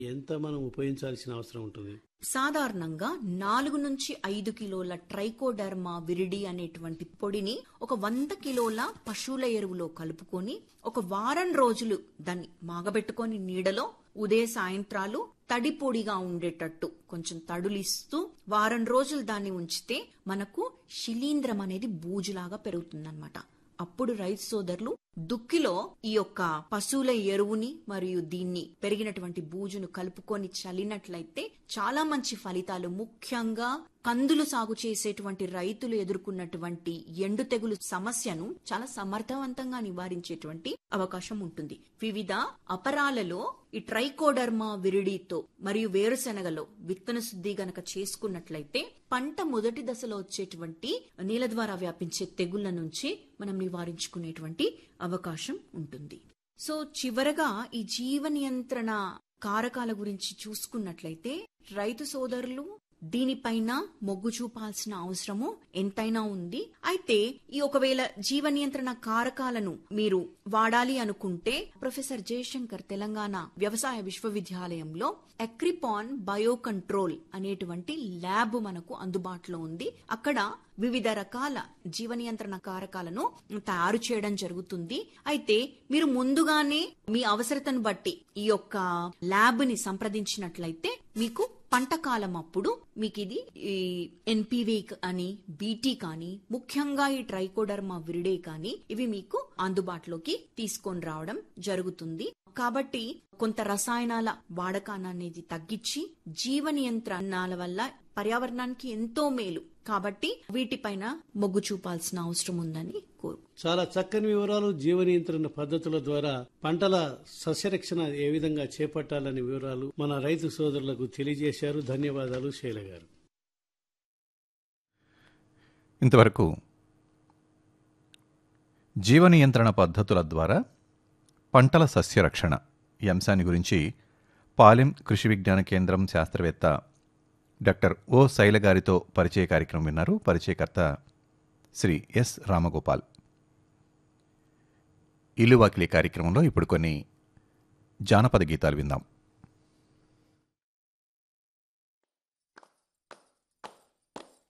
ఎంత మనం ఉపయోగించాల్సిన అవసరం ఉంటుంది సాధారణంగా నాలుగు నుంచి ఐదు కిలోల ట్రైకోడర్మా విరిడి అనేటువంటి పొడిని ఒక వంద కిలోల పశువుల ఎరువులో కలుపుకొని ఒక వారం రోజులు దాన్ని మాగబెట్టుకొని నీడలో ఉదయ సాయంత్రాలు తడి పొడిగా ఉండేటట్టు కొంచెం తడులిస్తూ వారం రోజులు దాన్ని ఉంచితే మనకు శిలీంద్రం అనేది బూజులాగా పెరుగుతుందన్నమాట అప్పుడు రైతు సోదరులు దుక్కిలో ఈ యొక్క పశువుల ఎరువుని మరియు దీన్ని పెరిగినటువంటి బూజును కలుపుకొని చల్లినట్లయితే చాలా మంచి ఫలితాలు ముఖ్యంగా కందులు సాగు చేసేటువంటి రైతులు ఎదుర్కొన్నటువంటి ఎండు తెగులు సమస్యను చాలా సమర్థవంతంగా నివారించేటువంటి అవకాశం ఉంటుంది వివిధ అపరాలలో ఈ ట్రైకోడర్మా విరిడితో మరియు వేరుశెనగలో విత్తన శుద్ధి గనక చేసుకున్నట్లయితే పంట మొదటి దశలో వచ్చేటువంటి నీళ్ళ ద్వారా వ్యాపించే తెగుళ్ల నుంచి మనం నివారించుకునేటువంటి అవకాశం ఉంటుంది సో చివరగా ఈ జీవ నియంత్రణ కారకాల గురించి చూసుకున్నట్లయితే రైతు సోదరులు దీనిపైన మొగ్గు చూపాల్సిన అవసరము ఎంతైనా ఉంది అయితే ఈ ఒకవేళ జీవ నియంత్రణ కారకాలను మీరు వాడాలి అనుకుంటే ప్రొఫెసర్ జయశంకర్ తెలంగాణ వ్యవసాయ విశ్వవిద్యాలయంలో ఎక్రిపాన్ బయో కంట్రోల్ అనేటువంటి ల్యాబ్ మనకు అందుబాటులో ఉంది అక్కడ వివిధ రకాల జీవ నియంత్రణ కారకాలను తయారు చేయడం జరుగుతుంది అయితే మీరు ముందుగానే మీ అవసరతను బట్టి ఈ యొక్క ల్యాబ్ ని సంప్రదించినట్లయితే మీకు పంట కాలం అప్పుడు మీకు ఇది ఈ ఎన్పివి అని బీటీ కానీ ముఖ్యంగా ఈ ట్రైకోడర్మా విరిడే కానీ ఇవి మీకు అందుబాటులోకి తీసుకొని రావడం జరుగుతుంది కాబట్టి కొంత రసాయనాల వాడకాన్ని అనేది తగ్గించి జీవ నియంత్రణల వల్ల పర్యావరణానికి ఎంతో మేలు కాబట్టి వీటిపైన మొగ్గు చూపాల్సిన అవసరం ఉందని కోరు చాలా చక్కని వివరాలు జీవ నియంత్రణ పద్ధతుల ద్వారా పంటల సస్యరక్షణ ఏ విధంగా చేపట్టాలనే వివరాలు మన రైతు సోదరులకు తెలియజేశారు ధన్యవాదాలు శైల గారు ఇంతవరకు జీవ నియంత్రణ పద్ధతుల ద్వారా పంటల సస్యరక్షణ ఈ అంశాన్ని గురించి పాలెం కృషి విజ్ఞాన కేంద్రం శాస్త్రవేత్త డాక్టర్ ఓ శైల గారితో పరిచయ కార్యక్రమం విన్నారు పరిచయకర్త శ్రీ ఎస్ రామగోపాల్ ఇల్లువాకిలి కార్యక్రమంలో ఇప్పుడు కొన్ని జానపద గీతాలు విందాం